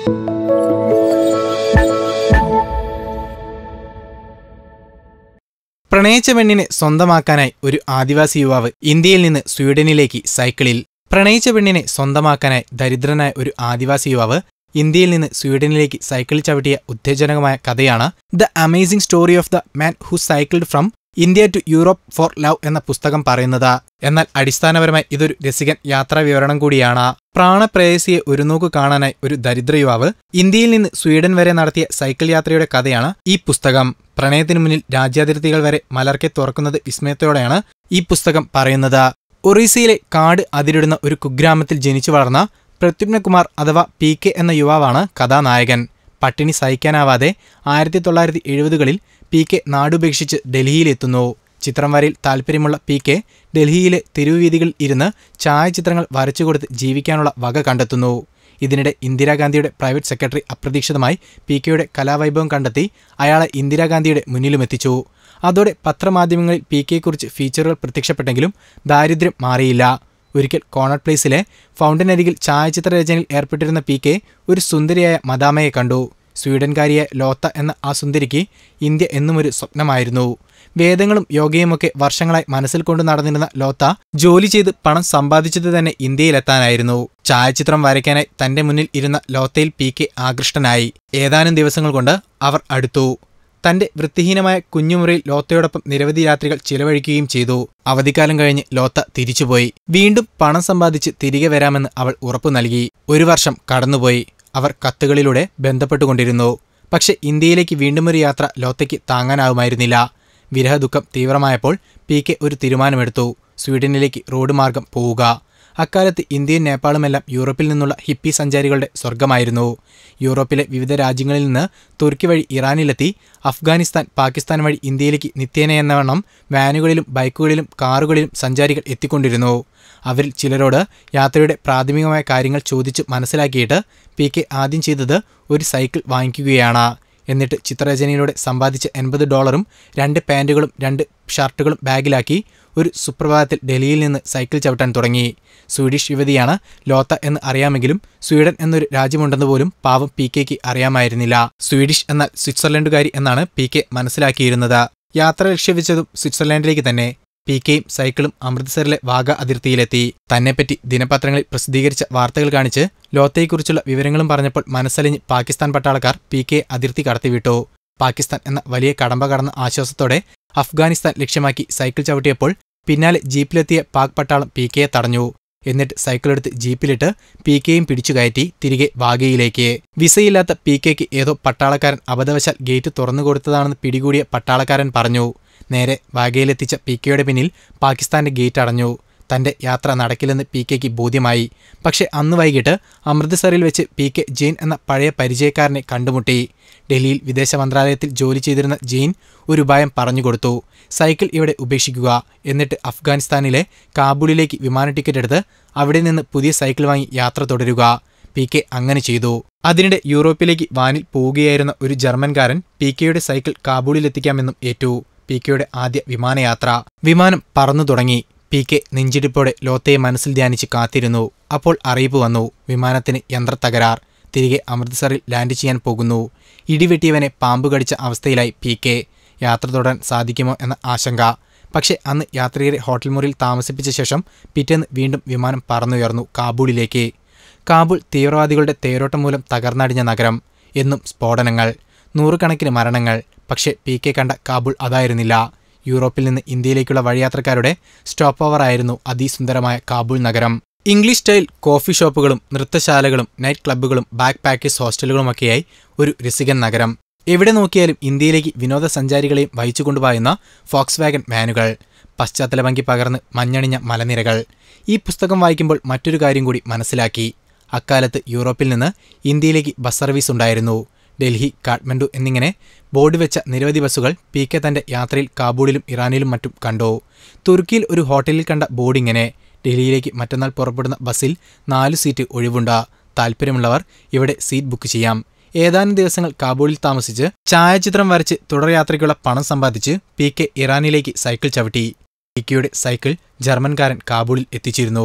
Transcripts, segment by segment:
പ്രണയിച്ച പെണ്ണിനെ സ്വന്തമാക്കാനായി ഒരു ആദിവാസി യുവാവ് ഇന്ത്യയിൽ നിന്ന് സ്വീഡനിലേക്ക് സൈക്കിളിൽ പ്രണയിച്ച പെണ്ണിനെ സ്വന്തമാക്കാനായി ദരിദ്രനായ ഒരു ആദിവാസി യുവാവ് ഇന്ത്യയിൽ നിന്ന് സ്വീഡനിലേക്ക് സൈക്കിൾ ചവിട്ടിയ ഉത്തേജനകമായ കഥയാണ് the amazing story of the man who cycled from India to Europe for love എന്ന പുസ്തകം പറയുന്നത് എന്നാൽ അടിസ്ഥാനപരമായി ഇതൊരു രസികൻ യാത്രാ വിവരണം കൂടിയാണ് പ്രാണപ്രേയസിയെ ഒരു നോക്ക് കാണാനായി ഒരു ദരിദ്ര യുവാവ് ഇന്ത്യയിൽ നിന്ന് സ്വീഡൻ വരെ നടത്തിയ സൈക്കിൾ യാത്രയുടെ കഥയാണ് ഈ പുസ്തകം പ്രണയത്തിനു മുന്നിൽ രാജ്യാതിർത്തികൾ വരെ മലർക്കെ തുറക്കുന്നത് വിസ്മയത്തോടെയാണ് ഈ പുസ്തകം പറയുന്നത് ഒറീസയിലെ കാട് അതിരിടുന്ന ഒരു കുഗ്രാമത്തിൽ ജനിച്ചു വളർന്ന പ്രത്യുപ്നകുമാർ അഥവാ പി കെ എന്ന യുവാവാണ് കഥാനായകൻ പട്ടിണി സഹിക്കാനാവാതെ ആയിരത്തി തൊള്ളായിരത്തി എഴുപതുകളിൽ പി കെ നാടുപേക്ഷിച്ച് ഡൽഹിയിലെത്തുന്നു ചിത്രം വരയിൽ താല്പര്യമുള്ള പി കെ ഡൽഹിയിലെ തെരുവുവീഥികളിൽ ഇരുന്ന് ഛായാചിത്രങ്ങൾ വരച്ചുകൊടുത്ത് ജീവിക്കാനുള്ള വക കണ്ടെത്തുന്നു ഇതിനിടെ ഇന്ദിരാഗാന്ധിയുടെ പ്രൈവറ്റ് സെക്രട്ടറി അപ്രതീക്ഷിതമായി പി കെയുടെ കലാവൈഭവം കണ്ടെത്തി അയാളെ ഇന്ദിരാഗാന്ധിയുടെ മുന്നിലുമെത്തിച്ചു അതോടെ പത്രമാധ്യമങ്ങളിൽ പി കെയെക്കുറിച്ച് ഫീച്ചറുകൾ പ്രത്യക്ഷപ്പെട്ടെങ്കിലും ദാരിദ്ര്യം മാറിയില്ല ഒരിക്കൽ കോണട്ട് പ്ലേസിലെ ഫൗണ്ടനരികിൽ ഛായാചിത്ര രചനയിൽ ഏർപ്പെട്ടിരുന്ന പി കെ ഒരു സുന്ദരിയായ മദാമയെ കണ്ടു സ്വീഡൻകാരിയായ ലോത്ത എന്ന ആ സുന്ദരിക്ക് ഇന്ത്യ എന്നും ഒരു സ്വപ്നമായിരുന്നു വേദങ്ങളും യോഗയുമൊക്കെ വർഷങ്ങളായി മനസ്സിൽ കൊണ്ടു നടന്നിരുന്ന ലോത്ത ജോലി ചെയ്ത് പണം സമ്പാദിച്ചത് തന്നെ ഇന്ത്യയിലെത്താനായിരുന്നു ഛായാചിത്രം വരയ്ക്കാനായി തന്റെ മുന്നിൽ ഇരുന്ന ലോത്തയിൽ പി കെ ആകൃഷ്ടനായി ഏതാനും ദിവസങ്ങൾ കൊണ്ട് അവർ അടുത്തു തന്റെ വൃത്തിഹീനമായ കുഞ്ഞുമുറിയിൽ ലോത്തയോടൊപ്പം നിരവധി രാത്രികൾ ചിലവഴിക്കുകയും ചെയ്തു അവധിക്കാലം കഴിഞ്ഞ് ലോത്ത തിരിച്ചുപോയി വീണ്ടും പണം സമ്പാദിച്ച് തിരികെ വരാമെന്ന് അവൾ ഉറപ്പു നൽകി ഒരു വർഷം കടന്നുപോയി അവർ കത്തുകളിലൂടെ ബന്ധപ്പെട്ടുകൊണ്ടിരുന്നു പക്ഷെ ഇന്ത്യയിലേക്ക് വീണ്ടും ഒരു യാത്ര ലോത്തയ്ക്ക് താങ്ങാനാവുമായിരുന്നില്ല വിരഹദുഃഖം തീവ്രമായപ്പോൾ പി കെ ഒരു തീരുമാനമെടുത്തു സ്വീഡനിലേക്ക് റോഡ് മാർഗം പോവുക അക്കാലത്ത് ഇന്ത്യയും നേപ്പാളുമെല്ലാം യൂറോപ്പിൽ നിന്നുള്ള ഹിപ്പി സഞ്ചാരികളുടെ സ്വർഗമായിരുന്നു യൂറോപ്പിലെ വിവിധ രാജ്യങ്ങളിൽ നിന്ന് തുർക്കി വഴി ഇറാനിലെത്തി അഫ്ഗാനിസ്ഥാൻ പാകിസ്ഥാൻ വഴി ഇന്ത്യയിലേക്ക് നിത്യേന എന്നവണ്ണം വാനുകളിലും ബൈക്കുകളിലും കാറുകളിലും സഞ്ചാരികൾ എത്തിക്കൊണ്ടിരുന്നു അവരിൽ ചിലരോട് യാത്രയുടെ പ്രാഥമികമായ കാര്യങ്ങൾ ചോദിച്ച് മനസ്സിലാക്കിയിട്ട് പി കെ ആദ്യം ചെയ്തത് ഒരു സൈക്കിൾ വാങ്ങിക്കുകയാണ് എന്നിട്ട് ചിത്രരചനയിലൂടെ സമ്പാദിച്ച എൺപത് ഡോളറും രണ്ട് പാൻറ്റുകളും രണ്ട് ഷർട്ടുകളും ബാഗിലാക്കി ഒരു സുപ്രഭാതത്തിൽ ഡൽഹിയിൽ നിന്ന് സൈക്കിൾ ചവിട്ടാൻ തുടങ്ങി സ്വീഡിഷ് യുവതിയാണ് ലോത്ത എന്ന് അറിയാമെങ്കിലും സ്വീഡൻ എന്നൊരു രാജ്യമുണ്ടെന്ന് പോലും പാവം പി കെക്ക് അറിയാമായിരുന്നില്ല സ്വീഡിഷ് എന്നാൽ സ്വിറ്റ്സർലൻഡുകാരി എന്നാണ് പി കെ മനസ്സിലാക്കിയിരുന്നത് യാത്ര ലക്ഷ്യവെച്ചതും സ്വിറ്റ്സർലൻഡിലേക്ക് തന്നെ പി കെയും സൈക്കിളും അമൃത്സറിലെ വാഗ അതിർത്തിയിലെത്തി തന്നെപ്പറ്റി ദിനപത്രങ്ങളിൽ പ്രസിദ്ധീകരിച്ച വാർത്തകൾ കാണിച്ച് ലോത്തയെക്കുറിച്ചുള്ള വിവരങ്ങളും പറഞ്ഞപ്പോൾ മനസ്സലിഞ്ഞ് പാകിസ്ഥാൻ പട്ടാളക്കാർ പി കെ അതിർത്തി കടത്തിവിട്ടു പാകിസ്ഥാൻ എന്ന വലിയ കടമ്പ കടന്ന ആശ്വാസത്തോടെ അഫ്ഗാനിസ്ഥാൻ ലക്ഷ്യമാക്കി സൈക്കിൾ ചവിട്ടിയപ്പോൾ പിന്നാലെ ജീപ്പിലെത്തിയ പാക് പട്ടാളം പി കെയെ തടഞ്ഞു എന്നിട്ട് സൈക്കിളെടുത്ത് ജീപ്പിലിട്ട് പി കെയും പിടിച്ചു കയറ്റി തിരികെ വാഗയിലേക്ക് വിസയില്ലാത്ത പി കെക്ക് ഏതോ പട്ടാളക്കാരൻ അബദ്ധവശാൽ ഗേറ്റ് തുറന്നുകൊടുത്തതാണെന്ന് പിടികൂടിയ പട്ടാളക്കാരൻ പറഞ്ഞു നേരെ വാഗയിലെത്തിച്ച പി കെയുടെ പിന്നിൽ പാകിസ്ഥാന്റെ ഗേറ്റ് അടഞ്ഞു തന്റെ യാത്ര നടക്കില്ലെന്ന് പി കെക്ക് ബോധ്യമായി പക്ഷെ അന്ന് വൈകിട്ട് അമൃത്സറിൽ വെച്ച് പി കെ ജെയിൻ എന്ന പഴയ പരിചയക്കാരനെ കണ്ടുമുട്ടി ഡൽഹിയിൽ വിദേശ മന്ത്രാലയത്തിൽ ജോലി ചെയ്തിരുന്ന ജെയിൻ ഒരു ഉപായം പറഞ്ഞുകൊടുത്തു സൈക്കിൾ ഇവിടെ ഉപേക്ഷിക്കുക എന്നിട്ട് അഫ്ഗാനിസ്ഥാനിലെ കാബൂളിലേക്ക് വിമാന ടിക്കറ്റ് എടുത്ത് അവിടെ നിന്ന് പുതിയ സൈക്കിൾ വാങ്ങി യാത്ര തുടരുക പി കെ അങ്ങനെ ചെയ്തു അതിനിടെ യൂറോപ്പിലേക്ക് വാനിൽ പോവുകയായിരുന്ന ഒരു ജർമ്മൻകാരൻ പി കെയുടെ സൈക്കിൾ കാബൂളിലെത്തിക്കാമെന്നും ഏറ്റു പി കെയുടെ ആദ്യ വിമാനയാത്ര വിമാനം പറന്നു തുടങ്ങി പി കെ നെഞ്ചിടിപ്പോടെ ലോത്തയെ മനസ്സിൽ ധ്യാനിച്ച് കാത്തിരുന്നു അപ്പോൾ അറിയിപ്പ് വന്നു വിമാനത്തിന് യന്ത്രത്തകരാർ തിരികെ അമൃത്സറിൽ ലാൻഡ് ചെയ്യാൻ പോകുന്നു ഇടിവെട്ടിയവനെ പാമ്പ് കടിച്ച അവസ്ഥയിലായി പി കെ യാത്ര തുടരാൻ സാധിക്കുമോ എന്ന ആശങ്ക പക്ഷേ അന്ന് യാത്രികരെ ഹോട്ടൽ മുറിയിൽ താമസിപ്പിച്ച ശേഷം പിറ്റേന്ന് വീണ്ടും വിമാനം പറന്നുയർന്നു കാബൂളിലേക്ക് കാബൂൾ തീവ്രവാദികളുടെ തേരോട്ടം മൂലം തകർന്നടിഞ്ഞ നഗരം എന്നും സ്ഫോടനങ്ങൾ നൂറുകണക്കിന് മരണങ്ങൾ പക്ഷേ പി കെ കണ്ട കാബൂൾ അതായിരുന്നില്ല യൂറോപ്പിൽ നിന്ന് ഇന്ത്യയിലേക്കുള്ള വഴിയാത്രക്കാരുടെ സ്റ്റോപ്പ് ഓവർ ആയിരുന്നു അതിസുന്ദരമായ കാബൂൾ നഗരം ഇംഗ്ലീഷ് സ്റ്റൈൽ കോഫി ഷോപ്പുകളും നൃത്തശാലകളും നൈറ്റ് ക്ലബ്ബുകളും ബാക്ക് പാക്കേജ് ഹോസ്റ്റലുകളുമൊക്കെയായി ഒരു രസികൻ നഗരം എവിടെ നോക്കിയാലും ഇന്ത്യയിലേക്ക് വിനോദസഞ്ചാരികളെയും വഹിച്ചുകൊണ്ടുപോയുന്ന ഫോക്സ് വാഗൻ വാനുകൾ പശ്ചാത്തല ഭംഗി പകർന്ന് മഞ്ഞണിഞ്ഞ മലനിരകൾ ഈ പുസ്തകം വായിക്കുമ്പോൾ മറ്റൊരു കാര്യം കൂടി മനസ്സിലാക്കി അക്കാലത്ത് യൂറോപ്പിൽ നിന്ന് ഇന്ത്യയിലേക്ക് ബസ് സർവീസ് ഉണ്ടായിരുന്നു ഡൽഹി കാഠ്മണ്ഡു എന്നിങ്ങനെ ബോർഡ് വെച്ച നിരവധി ബസ്സുകൾ പി കെ തന്റെ യാത്രയിൽ കാബൂളിലും ഇറാനിലും മറ്റും കണ്ടു തുർക്കിയിൽ ഒരു ഹോട്ടലിൽ കണ്ട ബോർഡ് ഇങ്ങനെ ഡൽഹിയിലേക്ക് മറ്റന്നാൾ പുറപ്പെടുന്ന ബസ്സിൽ നാല് സീറ്റ് ഒഴിവുണ്ട് താല്പര്യമുള്ളവർ ഇവിടെ സീറ്റ് ബുക്ക് ചെയ്യാം ഏതാനും ദിവസങ്ങൾ കാബൂളിൽ താമസിച്ച് ഛായാചിത്രം വരച്ച് തുടർയാത്രയ്ക്കുള്ള പണം സമ്പാദിച്ച് പി കെ ഇറാനിലേക്ക് സൈക്കിൾ ചവിട്ടി പി കെയുടെ സൈക്കിൾ ജർമ്മൻകാരൻ കാബൂളിൽ എത്തിച്ചിരുന്നു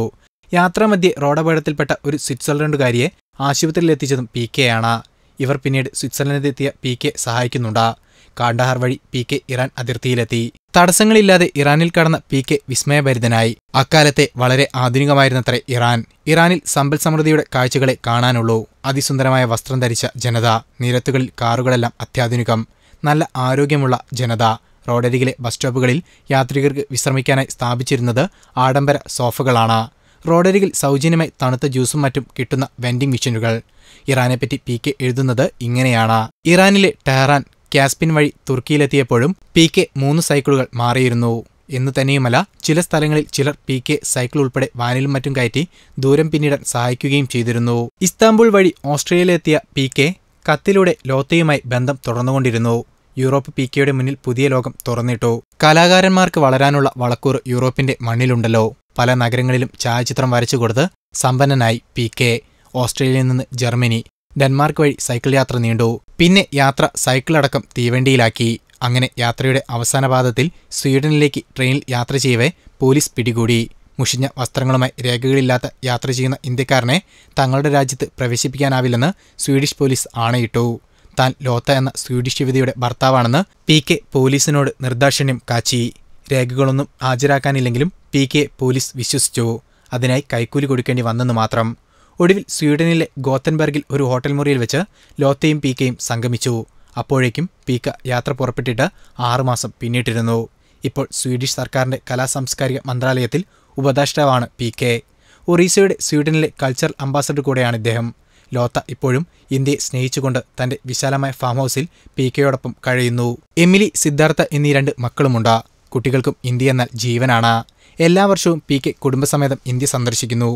യാത്രാമധ്യേ റോഡപകടത്തിൽപ്പെട്ട ഒരു സ്വിറ്റ്സർലൻഡുകാരിയെ ആശുപത്രിയിലെത്തിച്ചതും പി കെ ആണ് ഇവർ പിന്നീട് സ്വിറ്റ്സർലൻഡിലെത്തിയ പി കെ സഹായിക്കുന്നുണ്ട് കാണ്ഡഹാർ വഴി പി കെ ഇറാൻ അതിർത്തിയിലെത്തി തടസ്സങ്ങളില്ലാതെ ഇറാനിൽ കടന്ന പി കെ വിസ്മയഭരിതനായി അക്കാലത്തെ വളരെ ആധുനികമായിരുന്നത്രേ ഇറാൻ ഇറാനിൽ സമ്പൽ സമൃദ്ധിയുടെ കാഴ്ചകളെ കാണാനുള്ളൂ അതിസുന്ദരമായ വസ്ത്രം ധരിച്ച ജനത നിരത്തുകളിൽ കാറുകളെല്ലാം അത്യാധുനികം നല്ല ആരോഗ്യമുള്ള ജനത റോഡരികിലെ ബസ് സ്റ്റോപ്പുകളിൽ യാത്രികർക്ക് വിശ്രമിക്കാനായി സ്ഥാപിച്ചിരുന്നത് ആഡംബര സോഫകളാണ് റോഡരികിൽ സൗജന്യമായി തണുത്ത ജ്യൂസും മറ്റും കിട്ടുന്ന വെൻഡിംഗ് മെഷീനുകൾ ഇറാനെപ്പറ്റി പി കെ എഴുതുന്നത് ഇങ്ങനെയാണ് ഇറാനിലെ ടെഹ്റാൻ കാസ്പിൻ വഴി തുർക്കിയിലെത്തിയപ്പോഴും പി കെ മൂന്ന് സൈക്കിളുകൾ മാറിയിരുന്നു എന്നു തന്നെയുമല്ല ചില സ്ഥലങ്ങളിൽ ചിലർ പി കെ സൈക്കിൾ ഉൾപ്പെടെ വാനിലും മറ്റും കയറ്റി ദൂരം പിന്നിടാൻ സഹായിക്കുകയും ചെയ്തിരുന്നു ഇസ്താംബുൾ വഴി ഓസ്ട്രേലിയയിലെത്തിയ പി കെ കത്തിലൂടെ ലോത്തയുമായി ബന്ധം തുടർന്നുകൊണ്ടിരുന്നു യൂറോപ്പ് പി കെയുടെ മുന്നിൽ പുതിയ ലോകം തുറന്നിട്ടു കലാകാരന്മാർക്ക് വളരാനുള്ള വളക്കൂർ യൂറോപ്പിന്റെ മണ്ണിലുണ്ടല്ലോ പല നഗരങ്ങളിലും ഛായാചിത്രം വരച്ചു കൊടുത്ത് സമ്പന്നനായി പി കെ ഓസ്ട്രേലിയയിൽ നിന്ന് ജർമ്മനി ഡെൻമാർക്ക് വഴി സൈക്കിൾ യാത്ര നീണ്ടു പിന്നെ യാത്ര സൈക്കിളടക്കം തീവണ്ടിയിലാക്കി അങ്ങനെ യാത്രയുടെ അവസാന പാദത്തിൽ സ്വീഡനിലേക്ക് ട്രെയിനിൽ യാത്ര ചെയ്യവേ പോലീസ് പിടികൂടി മുഷിഞ്ഞ വസ്ത്രങ്ങളുമായി രേഖകളില്ലാത്ത യാത്ര ചെയ്യുന്ന ഇന്ത്യക്കാരനെ തങ്ങളുടെ രാജ്യത്ത് പ്രവേശിപ്പിക്കാനാവില്ലെന്ന് സ്വീഡിഷ് പോലീസ് ആണയിട്ടു താൻ ലോത്ത എന്ന സ്വീഡിഷ് യുവതിയുടെ ഭർത്താവാണെന്ന് പി കെ പോലീസിനോട് നിർദാക്ഷിണ്യം കാച്ചി രേഖകളൊന്നും ഹാജരാക്കാനില്ലെങ്കിലും പി കെ പോലീസ് വിശ്വസിച്ചു അതിനായി കൈക്കൂലി കൊടുക്കേണ്ടി വന്നെന്ന് മാത്രം ഒടുവിൽ സ്വീഡനിലെ ഗോത്തൻബർഗിൽ ഒരു ഹോട്ടൽ മുറിയിൽ വെച്ച് ലോത്തയും പി കെയും സംഗമിച്ചു അപ്പോഴേക്കും പീക്ക യാത്ര പുറപ്പെട്ടിട്ട് ആറുമാസം പിന്നിട്ടിരുന്നു ഇപ്പോൾ സ്വീഡിഷ് സർക്കാരിന്റെ കലാസാംസ്കാരിക മന്ത്രാലയത്തിൽ ഉപദേഷ്ടാവാണ് പി കെ ഒറീസയുടെ സ്വീഡനിലെ കൾച്ചറൽ അംബാസഡർ കൂടെയാണ് ഇദ്ദേഹം ലോത്ത ഇപ്പോഴും ഇന്ത്യയെ സ്നേഹിച്ചുകൊണ്ട് തന്റെ വിശാലമായ ഫാം ഹൗസിൽ പി കെയോടൊപ്പം കഴിയുന്നു എമിലി സിദ്ധാർത്ഥ എന്നീ രണ്ട് മക്കളുമുണ്ട് കുട്ടികൾക്കും ഇന്ത്യ എന്നാൽ ജീവനാണ് എല്ലാ വർഷവും പി കെ കുടുംബസമേതം ഇന്ത്യ സന്ദർശിക്കുന്നു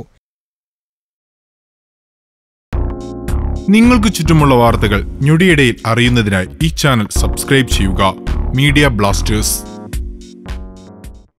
നിങ്ങൾക്ക് ചുറ്റുമുള്ള വാർത്തകൾ ഞൊടിയിടയിൽ അറിയുന്നതിനായി ഈ ചാനൽ സബ്സ്ക്രൈബ് ചെയ്യുക മീഡിയ ബ്ലാസ്റ്റേഴ്സ്